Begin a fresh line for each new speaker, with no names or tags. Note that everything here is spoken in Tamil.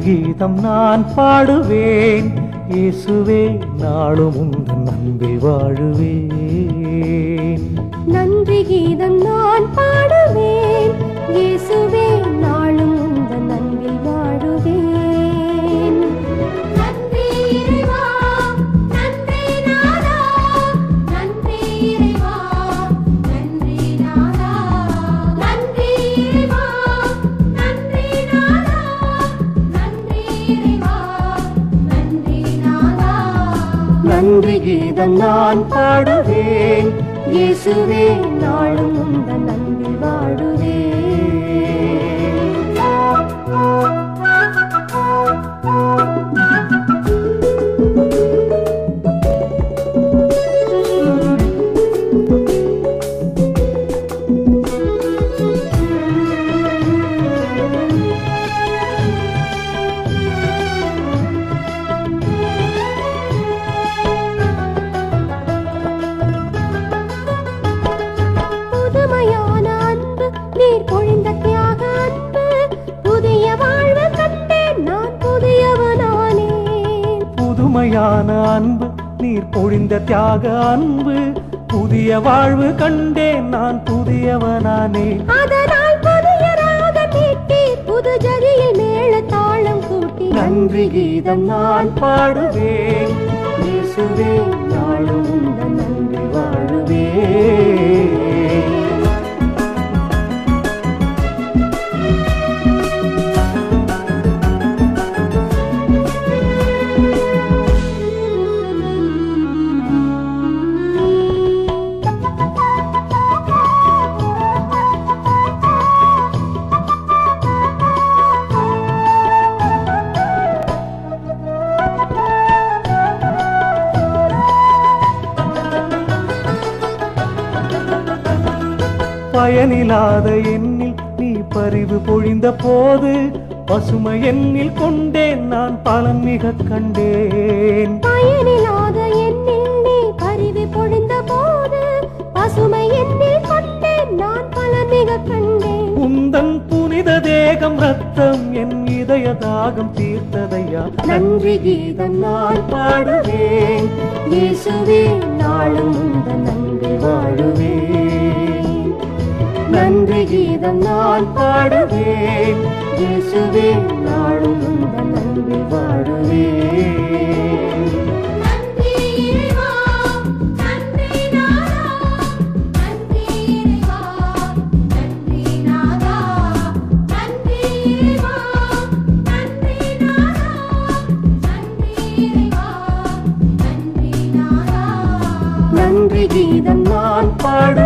கீதம் நான் பாடுவேன் இயேசுவே நாளும் உந்தன் அன்பில் வாழுவேன்
நன்றி கீதம் நான் பாடுவேன் இயேசுவே நாளும் உந்தன் அன்பில் வாழுவேன் நன்றி இறைவா நன்றி நாதா நன்றி இறைவா நன்றி நாதா நன்றி இறைவா நன்றி நாதா நன்றி இறைவா நன்றி நாதா
நன்றி கீதம் நான் பாடுவேன்
இயேசுவே நாளும் உந்தன் அன்பில் வாழுவேன் புதுமையான அன்பு நீர் பொழிந்த தியாக அன்பு புதிய வாழ்வு கண்டேன் நான் புதியவனானேன்
புதுமையான அன்பு நீர் பொழிந்த தியாக அன்பு புதிய வாழ்வு கண்டேன் நான் புதியவனானே
அதனால் புதிய ராகம் மீட்டி புது ஜதியில் மேள தாளம் கூட்டி
நன்றி கீதம் நான் பாடுவேன் இயேசுவே நாளும் உந்தன் அன்பில் வாழுவேன் பயனில்லாத எண்ணில் நீ பரிவு பொழிந்த போது பசுமை எண்ணில் கொண்டேன் நான் பலன் மிக கண்டேன்
பயனில்லாத எண்ணில் நீ பரிவு பொழிந்த போது பசுமை எண்ணில் கொண்டேன் நான் பல மிக கண்டேன்
உந்தன் புனித தேகம் ரத்தம் என் இதய தாகம் தீர்த்ததையா நன்றி கீதம் நான் பாடுவேன்
இயேசுவே நாளும் உந்தன் அன்பில் வாழுவேன்
நன்றி கீதம் நான் பாடுவேன் இயேசுவே நாளும் உந்தன் அன்பில் வாழுவேன்
நன்றி இறைவா நன்றி நாதா நன்றி இறைவா நன்றி நாதா நன்றி இறைவா நன்றி நாதா நன்றி இறைவா நன்றி நாதா
நன்றி கீதம் நான் பாடு